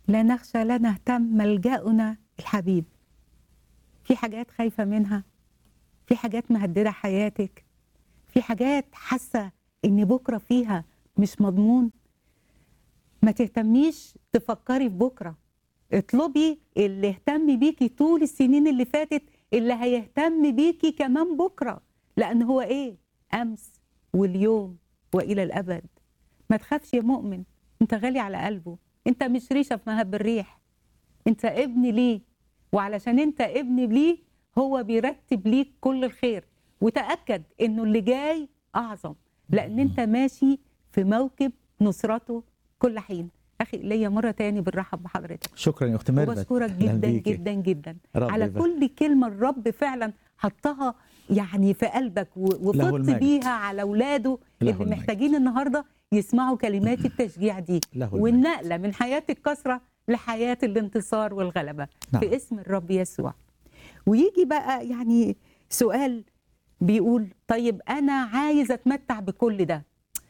لا نخشى لا نهتم ملجأنا الحبيب في حاجات خايفة منها في حاجات مهددة حياتك في حاجات حاسة إن بكرة فيها مش مضمون ما تهتميش تفكري في بكرة اطلبي اللي اهتم بيكي طول السنين اللي فاتت اللي هيهتم بيكي كمان بكرة لأن هو إيه أمس واليوم وإلى الأبد ما تخافش يا مؤمن انت غالي على قلبه انت مش ريشة في مهب الريح انت ابن ليه وعلشان انت ابن ليه هو بيرتب ليك كل الخير وتأكد انه اللي جاي اعظم لان انت ماشي في موكب نصرته كل حين اخي ليا مره تاني بنرحب بحضرتك شكرا يا اخت ميرفت وبشكرك أهلاً جدا بيكي. جدا جدا رب على يبارك. كل كلمه الرب فعلا حطها يعني في قلبك و- له وفضت المجد. بيها على اولاده له اللي المجد. محتاجين النهارده يسمعوا كلمات التشجيع دي له المجد. والنقله من حياه الكسره لحياه الانتصار والغلبه نعم. في اسم الرب يسوع ويجي بقى يعني سؤال بيقول طيب انا عايز اتمتع بكل ده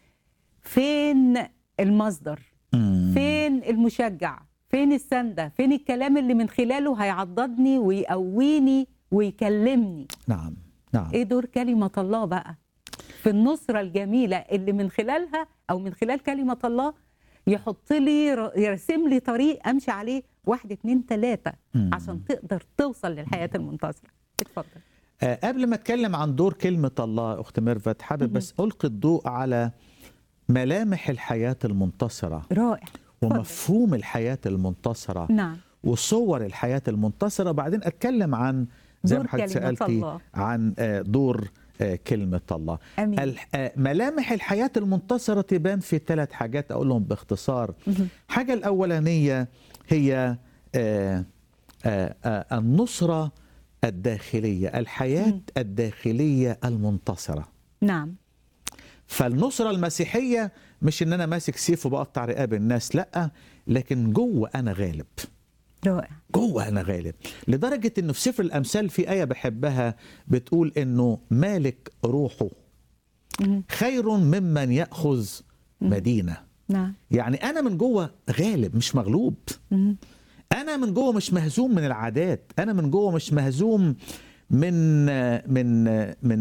فين المصدر مم. فين المشجع فين السندة فين الكلام اللي من خلاله هيعضدني ويقويني ويكلمني نعم نعم ايه دور كلمة الله بقى في النصرة الجميلة اللي من خلالها او من خلال كلمة الله يحط لي ر- يرسم لي طريق امشي عليه واحد اتنين تلاتة مم. عشان تقدر توصل للحياة المنتصرة اتفضل آه، قبل ما اتكلم عن دور كلمة الله اخت ميرفت حابب بس القي الضوء على ملامح الحياة المنتصرة رائع اتفضل. ومفهوم الحياة المنتصرة نعم وصور الحياة المنتصرة بعدين اتكلم عن زي دور ما حضرتك كلمة سألتي الله. عن آه، دور آه، كلمة الله امين الح- آه، ملامح الحياة المنتصرة تبان في ثلاث حاجات أقولهم باختصار مهم. حاجة الأولانية هي آه، آه، آه، النصرة الداخلية الحياة مم. الداخلية المنتصرة نعم فالنصرة المسيحية مش ان انا ماسك سيف وبقطع رقاب الناس لا لكن جوه انا غالب رائع جوه انا غالب لدرجة انه في سفر الامثال في آية بحبها بتقول انه مالك روحه مهم. خير ممن يأخذ مدينة نعم يعني انا من جوه غالب مش مغلوب مهم. انا من جوه مش مهزوم من العادات انا من جوه مش مهزوم من من من